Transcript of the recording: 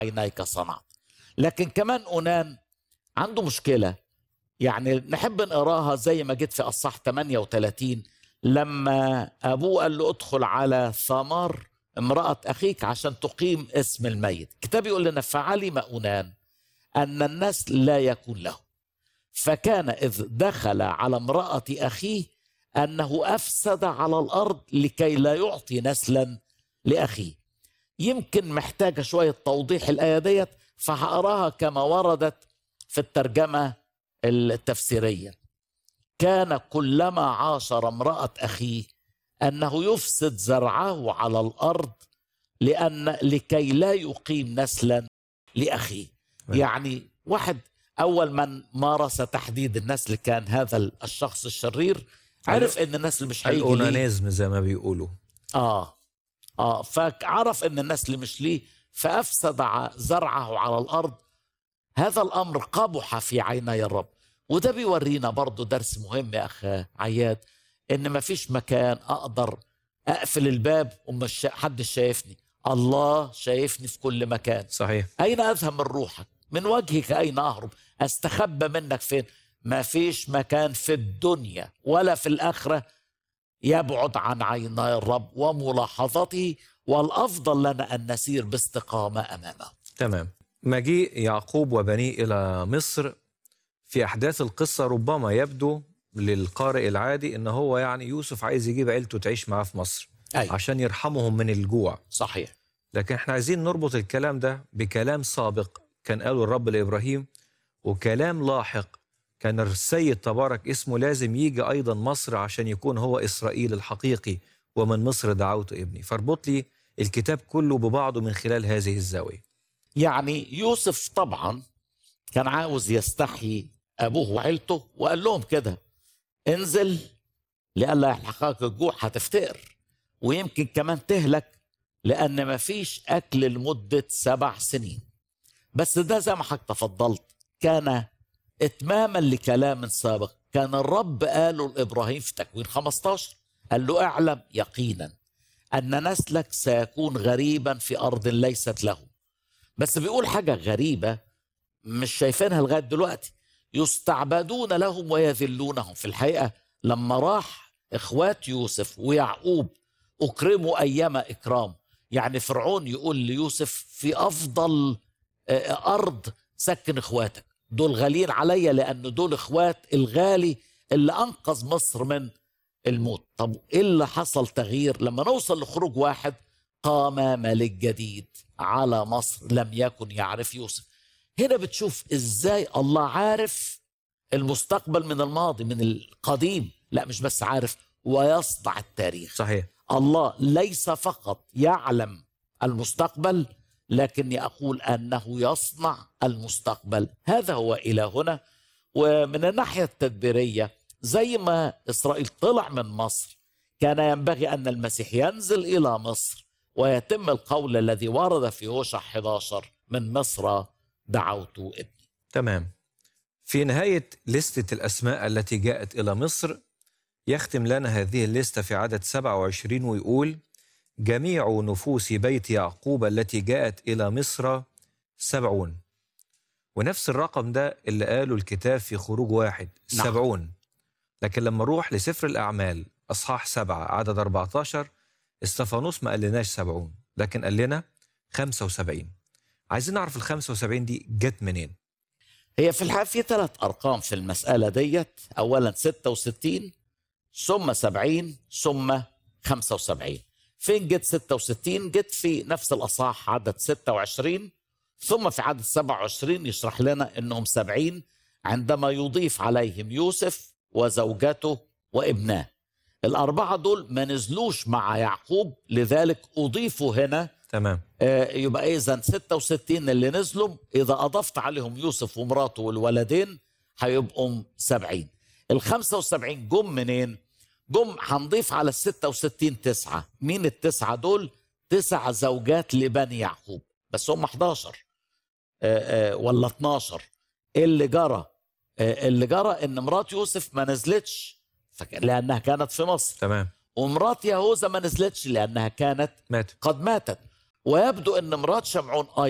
عينيك صنعت لكن كمان أونان عنده مشكلة يعني نحب نقراها زي ما جيت في أصح 38 لما أبوه قال له ادخل على ثمار امرأة أخيك عشان تقيم اسم الميت الكتاب يقول لنا فعلم أونان أن النسل لا يكون له فكان إذ دخل على امرأة أخيه أنه أفسد على الأرض لكي لا يعطي نسلا لأخيه يمكن محتاجة شوية توضيح الآية ديت فهقراها كما وردت في الترجمة التفسيرية كان كلما عاشر امرأة أخيه أنه يفسد زرعه على الأرض لأن لكي لا يقيم نسلا لأخيه يعني واحد أول من مارس تحديد النسل كان هذا الشخص الشرير عرف ان النسل مش هيجي ليه الاونانيزم زي ما بيقولوا اه اه فعرف ان النسل مش ليه فافسد ع- زرعه على الارض هذا الامر قبح في عيني الرب وده بيورينا برضو درس مهم يا اخ عياد ان مفيش مكان اقدر اقفل الباب ومش شا- حد شايفني الله شايفني في كل مكان صحيح أين أذهب من روحك من وجهك أين أهرب أستخبى منك فين ما فيش مكان في الدنيا ولا في الآخرة يبعد عن عيني الرب وملاحظته والأفضل لنا أن نسير باستقامة أمامه تمام مجيء يعقوب وبنيه إلى مصر في أحداث القصة ربما يبدو للقارئ العادي إن هو يعني يوسف عايز يجيب عيلته تعيش معاه في مصر أي عشان يرحمهم من الجوع صحيح لكن احنا عايزين نربط الكلام ده بكلام سابق كان قاله الرب لإبراهيم وكلام لاحق كان السيد تبارك اسمه لازم يجي أيضا مصر عشان يكون هو إسرائيل الحقيقي ومن مصر دعوت ابني فاربط لي الكتاب كله ببعضه من خلال هذه الزاوية يعني يوسف طبعا كان عاوز يستحيي أبوه وعيلته وقال لهم كده انزل لئلا يلحقك الجوع هتفتقر ويمكن كمان تهلك لأن مفيش أكل لمدة سبع سنين بس ده زي ما حضرتك تفضلت كان إتماما لكلام سابق كان الرب قاله لإبراهيم في تكوين 15 قال له اعلم يقينا أن نسلك سيكون غريبا في أرض ليست له بس بيقول حاجة غريبة مش شايفينها لغاية دلوقتي يستعبدون لهم ويذلونهم في الحقيقة لما راح إخوات يوسف ويعقوب أكرموا أيام إكرام يعني فرعون يقول ليوسف في أفضل آه، أرض سكن إخواتك دول غاليين عليا لأن دول إخوات الغالي اللي أنقذ مصر من الموت طب إيه اللي حصل تغيير لما نوصل لخروج واحد قام ملك جديد على مصر لم يكن يعرف يوسف هنا بتشوف ازاي الله عارف المستقبل من الماضي من القديم لا مش بس عارف ويصنع التاريخ صحيح الله ليس فقط يعلم المستقبل لكني اقول انه يصنع المستقبل هذا هو الهنا ومن الناحيه التدبيريه زي ما اسرائيل طلع من مصر كان ينبغي ان المسيح ينزل الى مصر ويتم القول الذي ورد في هوشع 11 من مصر دعوت ابني تمام في نهاية لستة الأسماء التي جاءت إلى مصر يختم لنا هذه الليستة في عدد 27 ويقول جميع نفوس بيت يعقوب التي جاءت إلى مصر سبعون ونفس الرقم ده اللي قاله الكتاب في خروج واحد نعم. سبعون لكن لما نروح لسفر الأعمال أصحاح سبعة عدد 14 استفانوس ما قالناش سبعون لكن قال لنا 75 عايزين نعرف ال 75 دي جت منين هي في الحقيقه في ثلاث ارقام في المساله ديت اولا 66 ثم 70 ثم 75 فين جت 66 جت في نفس الاصحاح عدد 26 ثم في عدد 27 يشرح لنا انهم 70 عندما يضيف عليهم يوسف وزوجته وابناه الاربعه دول ما نزلوش مع يعقوب لذلك اضيفوا هنا تمام آه، يبقى اذا 66 اللي نزلوا اذا اضفت عليهم يوسف ومراته والولدين هيبقوا 70 ال 75 جم منين؟ جم هنضيف على ال 66 تسعه، مين التسعه دول؟ تسع زوجات لبني يعقوب بس هم 11 آه، آه، ولا 12 إيه اللي جرى؟ آه، اللي جرى ان مرات يوسف ما نزلتش فك- لانها كانت في مصر تمام ومرات يهوذا ما نزلتش لانها كانت مات قد ماتت ويبدو ان مرات شمعون